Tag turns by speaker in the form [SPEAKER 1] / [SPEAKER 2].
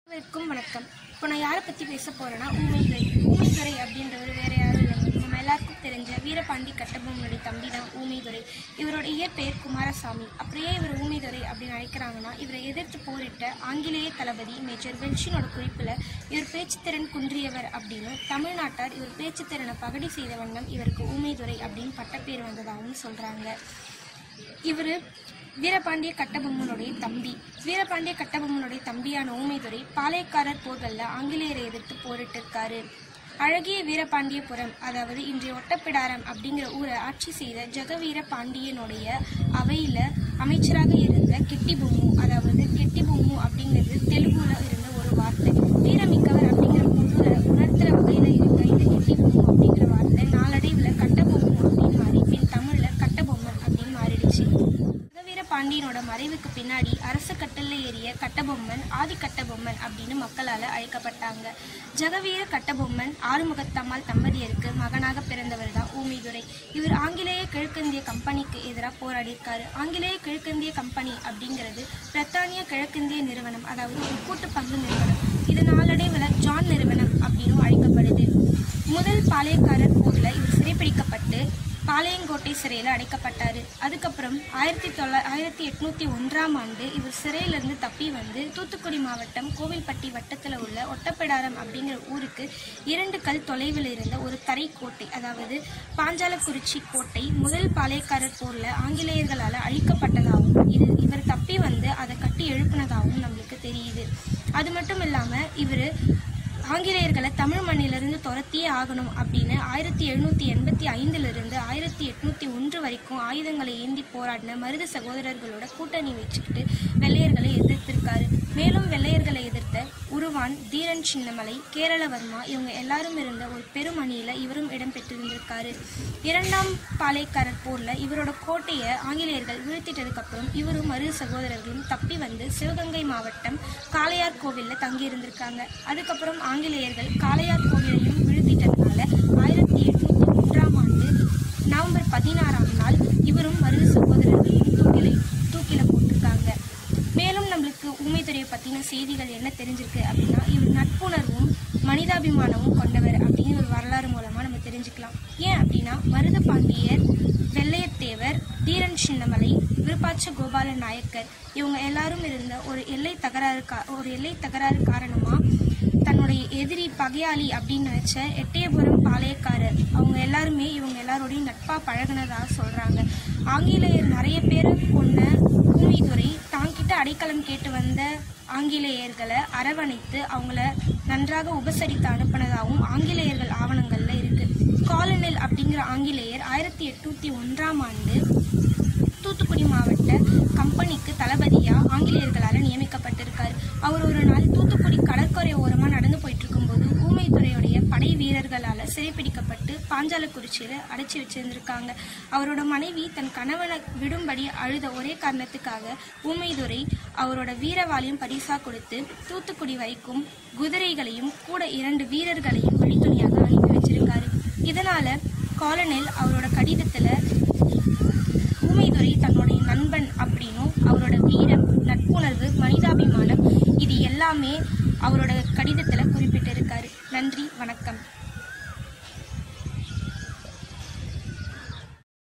[SPEAKER 1] அனைவருக்கும் வணக்கம் இப்போ நான் யாரை பற்றி பேச போகிறேன்னா ஊமைதுரை ஊமைதுரை அப்படின்றவர் வேற யாரும் இல்லைங்க நம்ம எல்லாருக்கும் தெரிஞ்ச வீரபாண்டி கட்டபொம்மனுடைய தம்பி தான் ஊமைதுரை இவரோட இயற்பெயர் குமாரசாமி அப்படியே இவர் ஊமைதுரை அப்படின்னு அழைக்கிறாங்கன்னா இவரை எதிர்த்து போரிட்ட ஆங்கிலேய தளபதி மேஜர் வெல்ஷினோட குறிப்பில் இவர் பேச்சுத்திறன் குன்றியவர் அப்படின்னு தமிழ்நாட்டார் இவர் பேச்சுத்திறனை பகடி செய்த வண்ணம் இவருக்கு ஊமைதுரை அப்படின்னு பட்டப்பேர் வந்ததாகவும் சொல்கிறாங்க இவர் வீரபாண்டிய கட்டபொம்மனுடைய தம்பி வீரபாண்டிய கட்டபொம்மனுடைய தம்பியான ஊமைதுரை பாளையக்காரர் போர்களில் ஆங்கிலேயரை எதிர்த்து போரிட்டிருக்காரு அழகிய வீரபாண்டியபுரம் அதாவது இன்றைய ஒட்டப்பிடாரம் அப்படிங்கிற ஊரை ஆட்சி செய்த ஜெகவீர பாண்டியனுடைய அவையில் அமைச்சராக இருந்த கெட்டி பொம்மு அதாவது கெட்டி பொம்மு அப்படிங்கிறது தெலுங்குல இருந்த ஒரு வார்த்தை வீரமிக்கவர் அப்படிங்கிற பொருளை உணர்த்துற வகையில் இருக்க இந்த கெட்டி பொம்மு அப்படிங்கிற வார்த்தை நாளடைவில் கட்டபொம்மு அப்படின்னு மாறி பின் தமிழில் கட்டபொம்மன் அப்படின்னு மாறிடுச்சு சுதவீர பாண்டியனோட மறைவுக்கு பின்னாடி அரச கட்டல்ல ஏறிய கட்டபொம்மன் ஆதி கட்டபொம்மன் அப்படின்னு மக்களால் அழைக்கப்பட்டாங்க ஜெகவீர கட்டபொம்மன் ஆறுமுகத்தம்மாள் தம்பதியருக்கு மகனாக பிறந்தவர் தான் ஊமிதுரை இவர் ஆங்கிலேய கிழக்கிந்திய கம்பெனிக்கு எதிராக போராடியிருக்காரு ஆங்கிலேய கிழக்கிந்திய கம்பெனி அப்படிங்கிறது பிரித்தானிய கிழக்கிந்திய நிறுவனம் அதாவது ஒரு கூட்டு பங்கு நிறுவனம் இது நாளடைவில் ஜான் நிறுவனம் அப்படின்னு அழைக்கப்படுது முதல் பாளையக்காரர் போரில் இவர் சிறைப்பிடிக்கப்பட்டு பாளையங்கோட்டை சிறையில் அடைக்கப்பட்டார் அதுக்கப்புறம் ஆயிரத்தி தொள்ளா ஆயிரத்தி எட்நூற்றி ஒன்றாம் ஆண்டு இவர் சிறையிலிருந்து தப்பி வந்து தூத்துக்குடி மாவட்டம் கோவில்பட்டி வட்டத்தில் உள்ள ஒட்டப்பிடாரம் அப்படிங்கிற ஊருக்கு இரண்டு கல் தொலைவில் இருந்த ஒரு தரை கோட்டை அதாவது பாஞ்சாலக்குறிச்சி கோட்டை முதல் பாளையக்காரர் போரில் ஆங்கிலேயர்களால் அழிக்கப்பட்டதாகவும் இது இவர் தப்பி வந்து அதை கட்டி எழுப்பினதாகவும் நம்மளுக்கு தெரியுது அது மட்டும் இல்லாமல் இவர் ஆங்கிலேயர்களை தமிழ் மண்ணிலிருந்து துரத்தியே ஆகணும் அப்படின்னு ஆயிரத்தி எழுநூற்றி எண்பத்தி ஐந்திலிருந்து ஆயிரத்தி எட்நூற்றி ஒன்று வரைக்கும் ஆயுதங்களை ஏந்தி போராடின மருது சகோதரர்களோட கூட்டணி வச்சுக்கிட்டு வெள்ளையர்களை எதிர்த்திருக்காரு மேலும் வெள்ளையர்களை எதிர்த்த உருவான் தீரன் சின்னமலை கேரளவர்மா இவங்க எல்லாரும் இருந்த ஒரு பெரும் அணியில இவரும் இடம்பெற்றிருந்திருக்காரு இரண்டாம் பாளையக்காரர் போர்ல இவரோட கோட்டையை ஆங்கிலேயர்கள் வீழ்த்திட்டதுக்கு அப்புறம் இவரும் மருது சகோதரர்களும் தப்பி வந்து சிவகங்கை மாவட்டம் காளையார் கோவில்ல தங்கியிருந்திருக்காங்க அதுக்கப்புறம் ஆங்கிலேயர்கள் காளையார் கோவிலையும் வீழ்த்திட்டதுனால ஆயிரத்தி எட்நூத்தி ஒன்றாம் ஆண்டு நவம்பர் பதினாறாம் நாள் இவரும் மருது சகோதரர்களையும் தூக்கிலை தூக்கில போட்டிருக்காங்க மேலும் நம்மளுக்கு ஊமைத்துறையை பற்றின செய்திகள் என்ன தெரிஞ்சிருக்கு அப்படின்னா இவர் நட்புணர்வும் மனிதாபிமானமும் கொண்டவர் அப்படின்னு ஒரு வரலாறு மூலமாக நம்ம தெரிஞ்சுக்கலாம் ஏன் அப்படின்னா மருது பாண்டியர் வெள்ளையத்தேவர் தீரன் சின்னமலை விருப்பாட்ச கோபால நாயக்கர் இவங்க எல்லாரும் இருந்த ஒரு எல்லை தகராறு கா ஒரு எல்லை தகராறு காரணமாக தன்னுடைய எதிரி பகையாளி அப்படின்னு நினச்ச எட்டயபுரம் பாளையக்காரர் அவங்க எல்லாருமே இவங்க எல்லாரோடையும் நட்பாக பழகுனதா சொல்கிறாங்க ஆங்கிலேயர் நிறைய பேரை கொண்ட பூமிதுரை தாங்கிட்ட அடைக்கலம் கேட்டு வந்த ஆங்கிலேயர்களை அரவணைத்து அவங்கள நன்றாக உபசரித்து அனுப்பினதாகவும் ஆங்கிலேயர்கள் ஆவணங்களில் இருக்குது காலனில் அப்படிங்கிற ஆங்கிலேயர் ஆயிரத்தி எட்நூற்றி ஒன்றாம் ஆண்டு தூத்துக்குடி மாவட்ட கம்பெனிக்கு தளபதியாக ஆங்கிலேயர்களால் நியமிக்கப்பட்டிருக்கார் அவர் ஒரு நாள் தூத்துக்குடி கடற்கரை ஓரமாக நடந்து போயிட்டு இருக்கும்போது ஊமைத்துறையுடைய படை வீரர்களால் சிறைப்பிடிக்கப்பட்டு பாஞ்சாலக்குறிச்சியில் அடைச்சி வச்சிருந்திருக்காங்க அவரோட மனைவி தன் கணவனை விடும்படி அழுத ஒரே காரணத்துக்காக ஊமைதுரை அவரோட வீரவாளையும் பரிசா கொடுத்து தூத்துக்குடி வரைக்கும் குதிரைகளையும் கூட இரண்டு வீரர்களையும் வழித்துணையாக அனுப்பி வச்சிருக்காரு இதனால காலனில் அவரோட கடிதத்தில் ஊமைதுரை தன்னுடைய நண்பன் அப்படின்னும் அவரோட வீரம் நட்புணர்வு மனிதாபிமானம் இது எல்லாமே அவரோட கடிதத்தில் குறிப்பிட்டிருக்காரு நன்றி வணக்கம்